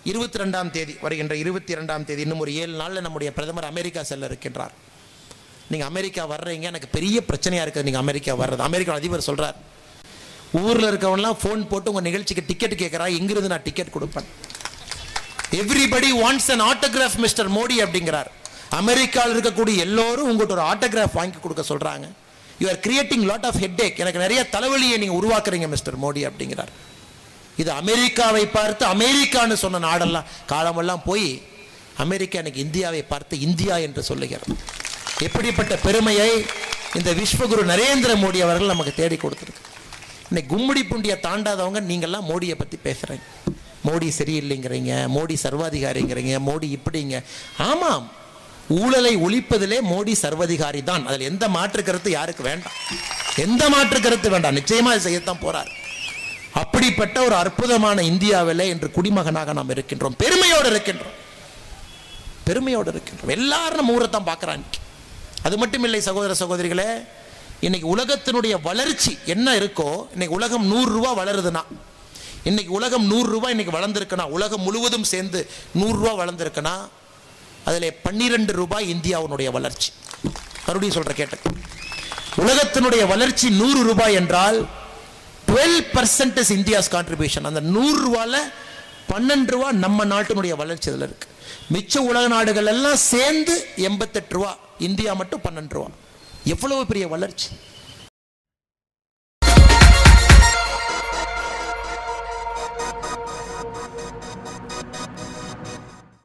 இருபத்தி ரெண்டாம் தேதி வருகின்ற இருபத்தி ரெண்டாம் தேதி இன்னும் ஒரு ஏழு நாளில் நம்முடைய பிரதமர் அமெரிக்கா செல்ல இருக்கின்றார் நீங்கள் அமெரிக்கா வர்றீங்க எனக்கு பெரிய பிரச்சனையாக இருக்குது நீங்கள் அமெரிக்கா வர்றது அமெரிக்கா அதிபர் சொல்கிறார் ஊரில் இருக்கவன்லாம் ஃபோன் போட்டு உங்கள் நிகழ்ச்சிக்கு டிக்கெட் கேட்குறா எங்கிருந்து நான் டிக்கெட் கொடுப்பேன் everybody wants an autograph mister Modi அப்படிங்கிறார் அமெரிக்காவில் இருக்கக்கூடிய எல்லோரும் உங்கள்கிட்ட ஒரு ஆட்டோகிராஃப் வாங்கி கொடுக்க சொல்கிறாங்க you are creating lot of headache எனக்கு நிறைய தலைவலியை நீங்கள் உருவாக்குறீங்க மிஸ்டர் மோடி அப்படிங்கிறார் இது அமெரிக்காவை பார்த்து அமெரிக்கான்னு சொன்ன நாடெல்லாம் காலமெல்லாம் போய் அமெரிக்கா எனக்கு இந்தியாவை பார்த்து இந்தியா என்று சொல்லுகிறது எப்படிப்பட்ட பெருமையை இந்த விஸ்வகுரு நரேந்திர மோடி அவர்கள் நமக்கு தேடி கொடுத்துருக்கு இன்னைக்கு கும்மிடி புண்டியை தாண்டாதவங்க நீங்கள்லாம் மோடியை பற்றி பேசுகிறீங்க மோடி சரியில்லைங்கிறீங்க மோடி சர்வாதிகாரிங்கிறீங்க மோடி இப்படிங்க ஆமாம் ஊழலை ஒழிப்பதிலே மோடி சர்வாதிகாரி தான் அதில் எந்த மாற்று கருத்து யாருக்கு வேண்டாம் எந்த மாற்று கருத்து வேண்டாம் நிச்சயமா அதை செய்யத்தான் போறார் அப்படிப்பட்ட ஒரு அற்புதமான இந்தியாவிலே இன்று குடிமகனாக நாம் இருக்கின்றோம் பெருமையோடு இருக்கின்றோம் பெருமையோடு இருக்கின்றோம் எல்லாரும் நம்ம ஊரை தான் பார்க்குறாங்க அது மட்டும் இல்லை சகோதர சகோதரிகளே இன்னைக்கு உலகத்தினுடைய வளர்ச்சி என்ன இருக்கோ இன்னைக்கு உலகம் நூறு ரூபா வளருதுன்னா இன்னைக்கு உலகம் நூறு ரூபாய் இன்னைக்கு வளர்ந்துருக்குன்னா உலகம் முழுவதும் சேர்ந்து நூறு ரூபா வளர்ந்துருக்குன்னா அதில் பன்னிரெண்டு ரூபாய் இந்தியாவுடைய வளர்ச்சி மறுபடியும் சொல்ற கேட்டு உலகத்தினுடைய வளர்ச்சி நூறு ரூபாய் என்றால் twelve percent is India's contribution அந்த நூறு ரூபால பன்னெண்டு ரூபா நம்ம நாட்டினுடைய வளர்ச்சி அதில் இருக்கு மிச்ச உலக நாடுகள் எல்லாம் சேர்ந்து எண்பத்தெட்டு ரூபா இந்தியா மட்டும் பன்னெண்டு ரூபா எவ்வளவு பெரிய வளர்ச்சி